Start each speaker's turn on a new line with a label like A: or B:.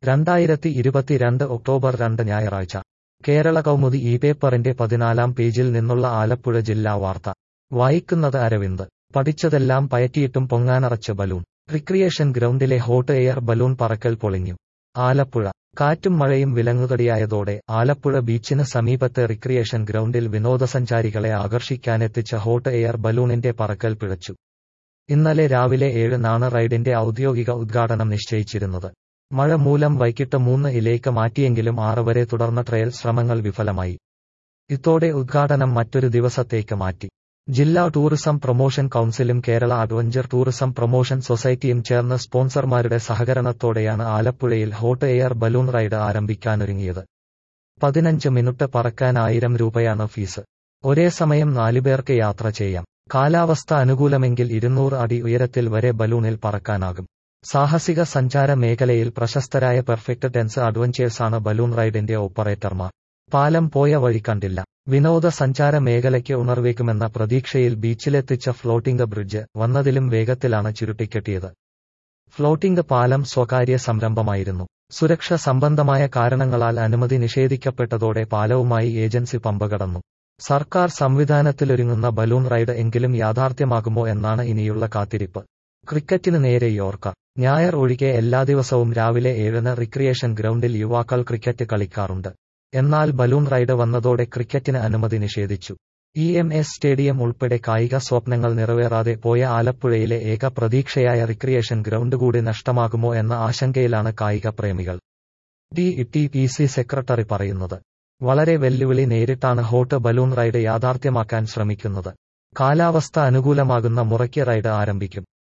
A: രണ്ടായിരത്തി ഇരുപത്തിരണ്ട് ഒക്ടോബർ രണ്ട് ഞായറാഴ്ച കേരള കൗമുദി ഈ പേപ്പറിന്റെ പതിനാലാം പേജിൽ നിന്നുള്ള ആലപ്പുഴ ജില്ലാ വാർത്ത വായിക്കുന്നത് അരവിന്ദ് പഠിച്ചതെല്ലാം പയറ്റിയിട്ടും പൊങ്ങാനറച്ച് ബലൂൺ റിക്രിയേഷൻ ഗ്രൗണ്ടിലെ ഹോട്ട് എയർ ബലൂൺ പറക്കൽ പൊളിഞ്ഞു ആലപ്പുഴ കാറ്റും മഴയും വിലങ്ങുതടിയായതോടെ ആലപ്പുഴ ബീച്ചിന് സമീപത്തെ റിക്രിയേഷൻ ഗ്രൗണ്ടിൽ വിനോദസഞ്ചാരികളെ ആകർഷിക്കാനെത്തിച്ച ഹോട്ട് എയർ ബലൂണിന്റെ പറക്കൽ പിഴച്ചു ഇന്നലെ രാവിലെ ഏഴിനാണ് റൈഡിന്റെ ഔദ്യോഗിക ഉദ്ഘാടനം നിശ്ചയിച്ചിരുന്നത് മഴ മൂലം വൈകിട്ട് മൂന്ന് ഇലേക്ക് മാറ്റിയെങ്കിലും ആറ് വരെ തുടർന്ന ട്രയൽ ശ്രമങ്ങൾ വിഫലമായി ഇതോടെ ഉദ്ഘാടനം മറ്റൊരു ദിവസത്തേക്ക് മാറ്റി ജില്ലാ ടൂറിസം പ്രൊമോഷൻ കൌൺസിലും കേരള അഡ്വഞ്ചർ ടൂറിസം പ്രൊമോഷൻ സൊസൈറ്റിയും ചേർന്ന് സ്പോൺസർമാരുടെ സഹകരണത്തോടെയാണ് ആലപ്പുഴയിൽ ഹോട്ട് എയർ ബലൂൺ റൈഡ് ആരംഭിക്കാനൊരുങ്ങിയത് പതിനഞ്ച് മിനിറ്റ് പറക്കാൻ ആയിരം രൂപയാണ് ഫീസ് ഒരേ സമയം നാലുപേർക്ക് യാത്ര ചെയ്യാം കാലാവസ്ഥ അനുകൂലമെങ്കിൽ ഇരുന്നൂറ് അടി ഉയരത്തിൽ വരെ ബലൂണിൽ പറക്കാനാകും സാഹസിക സഞ്ചാര മേഖലയിൽ പ്രശസ്തരായ പെർഫെക്റ്റ് ടെൻസ് അഡ്വഞ്ചേഴ്സാണ് ബലൂൺ റൈഡിന്റെ ഓപ്പറേറ്റർമാർ പാലം പോയ വഴി കണ്ടില്ല വിനോദസഞ്ചാര മേഖലയ്ക്ക് ഉണർവേക്കുമെന്ന പ്രതീക്ഷയിൽ ബീച്ചിലെത്തിച്ച ഫ്ലോട്ടിംഗ് ബ്രിഡ്ജ് വന്നതിലും വേഗത്തിലാണ് ചുരുട്ടിക്കെട്ടിയത് ഫ്ലോട്ടിംഗ് പാലം സ്വകാര്യ സംരംഭമായിരുന്നു സുരക്ഷ സംബന്ധമായ കാരണങ്ങളാൽ അനുമതി നിഷേധിക്കപ്പെട്ടതോടെ പാലവുമായി ഏജൻസി പമ്പ കടന്നു സർക്കാർ സംവിധാനത്തിലൊരുങ്ങുന്ന ബലൂൺ റൈഡ് എങ്കിലും യാഥാർത്ഥ്യമാകുമോ എന്നാണ് ഇനിയുള്ള കാത്തിരിപ്പ് ക്രിക്കറ്റിന് നേരെ യോർക്കർ ഞായർ ഒഴികെ എല്ലാ ദിവസവും രാവിലെ ഏഴിന് റിക്രിയേഷൻ ഗ്രൗണ്ടിൽ യുവാക്കൾ ക്രിക്കറ്റ് കളിക്കാറുണ്ട് എന്നാൽ ബലൂൺ റൈഡ് വന്നതോടെ ക്രിക്കറ്റിന് അനുമതി നിഷേധിച്ചു ഇ എം എസ് സ്റ്റേഡിയം ഉൾപ്പെടെ കായിക സ്വപ്നങ്ങൾ നിറവേറാതെ പോയ ആലപ്പുഴയിലെ ഏക പ്രതീക്ഷയായ റിക്രിയേഷൻ ഗ്രൗണ്ട് കൂടി നഷ്ടമാകുമോ എന്ന ആശങ്കയിലാണ് കായിക പ്രേമികൾ D T P C secretary പറയുന്നത് വളരെ വെല്ലുവിളി നേരിട്ടാണ് ഹോട്ട് ബലൂൺ റൈഡ് യാഥാർത്ഥ്യമാക്കാൻ ശ്രമിക്കുന്നത് കാലാവസ്ഥ അനുകൂലമാകുന്ന മുറയ്ക്ക് റൈഡ് ആരംഭിക്കും